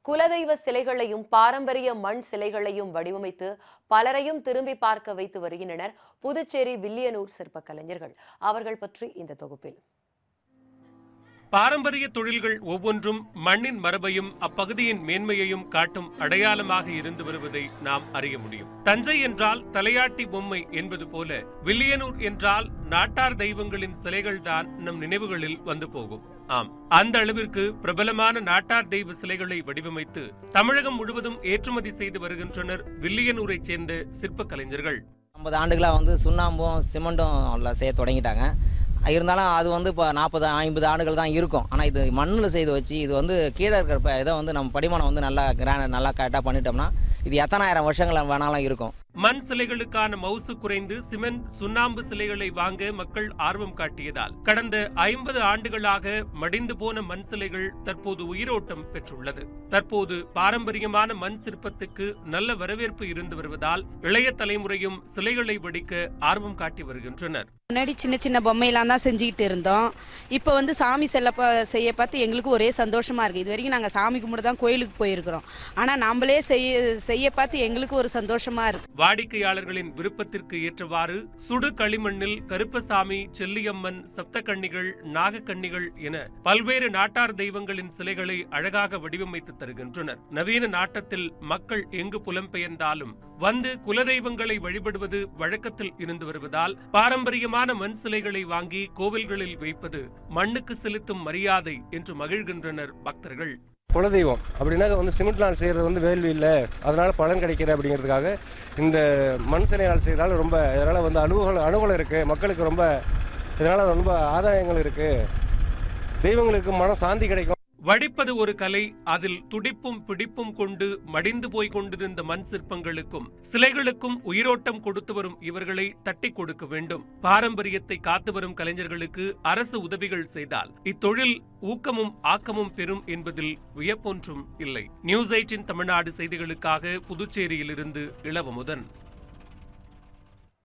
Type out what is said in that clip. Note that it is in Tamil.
குலதெய்வ சிலைகளையும் பாரம்பரிய மண் சிலைகளையும் வடிவமைத்து பலரையும் திரும்பி பார்க்க வைத்து வருகின்றனர் புதுச்சேரி வில்லியனூர் சிற்ப கலைஞர்கள் அவர்கள் பற்றி இந்த தொகுப்பில் பாரம்பரிய தொழில்கள் ஒவ்வொன்றும் மண்ணின் மரபையும் அப்பகுதியின் மேன்மையையும் காட்டும் அடையாளமாக இருந்து வருவதை நாம் அறிய முடியும் தஞ்சை என்றால் தலையாட்டி பொம்மை என்பது போல வில்லியனூர் என்றால் நாட்டார் தெய்வங்களின் சிலைகள் தான் நம் நினைவுகளில் வந்து போகும் ஆம் அந்த அளவிற்கு பிரபலமான நாட்டார் தெய்வ சிலைகளை வடிவமைத்து தமிழகம் முழுவதும் ஏற்றுமதி செய்து வருகின்றனர் வில்லியனூரைச் சேர்ந்த சிற்ப கலைஞர்கள் ஐம்பது ஆண்டுகளாக வந்து சுண்ணாம்பும் சிமெண்ட்டும் எல்லாம் செய்ய தொடங்கிட்டாங்க இருந்தாலும் அது வந்து இப்போ நாற்பது ஐம்பது ஆண்டுகள் தான் இருக்கும் ஆனால் இது மண்ணில் செய்து வச்சு இது வந்து கீழே இருக்கிற இதை வந்து நம்ம படிமானம் வந்து நல்லா கிராண்ட் நல்லா கரெக்டாக பண்ணிட்டோம்னா இது எத்தனாயிரம் வருஷங்கள் வேணாலும் இருக்கும் மண் சிலைகளுக்கான மவுசு குறைந்து சிமெண்ட் சுண்ணாம்பு சிலைகளை வாங்க மக்கள் ஆர்வம் காட்டியதால் கடந்த ஐம்பது ஆண்டுகளாக மடிந்து போன மண் சிலைகள் தற்போது உயிரோட்டம் பெற்றுள்ளது தற்போது பாரம்பரியமான மண் சிற்பத்துக்கு நல்ல வரவேற்பு இருந்து வருவதால் இளைய தலைமுறையும் சிலைகளை வடிக்க ஆர்வம் காட்டி வருகின்றனர் முன்னாடி சின்ன சின்ன பொம்மையெல்லாம் தான் செஞ்சுக்கிட்டு இருந்தோம் இப்போ வந்து சாமி செல்ல ப- செய்ய பார்த்து எங்களுக்கு ஒரே சந்தோஷமா இருக்கு இது வரைக்கும் நாங்கள் சாமி கும்பிட்டு தான் கோயிலுக்கு போயிருக்கிறோம் ஆனால் நம்மளே செய்ய செய்ய பார்த்து எங்களுக்கு ஒரு சந்தோஷமா இருக்கு வாடிக்கையாளர்களின் விருப்பத்திற்கு ஏற்றவாறு சுடு களிமண்ணில் கருப்பசாமி செல்லியம்மன் சப்தக்கன்னிகள் நாகக்கன்னிகள் என பல்வேறு நாட்டார் தெய்வங்களின் சிலைகளை அழகாக வடிவமைத்து தருகின்றனர் நவீன நாட்டத்தில் மக்கள் எங்கு புலம்பெயர்ந்தாலும் வந்து குலதெய்வங்களை வழிபடுவது வழக்கத்தில் இருந்து வருவதால் பாரம்பரியமான மண் சிலைகளை வாங்கி கோவில்களில் வைப்பது மண்ணுக்கு செலுத்தும் மரியாதை என்று மகிழ்கின்றனர் பக்தர்கள் குலதெய்வம் அப்படின்னாக்க வந்து சிமெண்ட்னால் செய்கிறது வந்து வேல்வி இல்லை அதனால பலன் கிடைக்கிற அப்படிங்கிறதுக்காக இந்த மண் சிலையால் செய்கிறதால ரொம்ப இதனால் வந்து அனுகூலம் அனுகூலம் இருக்குது மக்களுக்கு ரொம்ப இதனால் ரொம்ப ஆதாயங்கள் இருக்குது தெய்வங்களுக்கு மனம் சாந்தி கிடைக்கும் வடிப்பது ஒரு கலை அதில் துடிப்பும் பிடிப்பும் கொண்டு மடிந்து போய் கொண்டிருந்த மண் சிற்பங்களுக்கும் சிலைகளுக்கும் உயிரோட்டம் கொடுத்து வரும் இவர்களை தட்டி கொடுக்க வேண்டும் பாரம்பரியத்தை காத்து வரும் கலைஞர்களுக்கு அரசு உதவிகள் செய்தால் இத்தொழில் ஊக்கமும் ஆக்கமும் பெறும் என்பதில் வியப்பொன்றும் இல்லை நியூஸ் எயிட்டின் தமிழ்நாடு செய்திகளுக்காக புதுச்சேரியிலிருந்து இளவமுதன்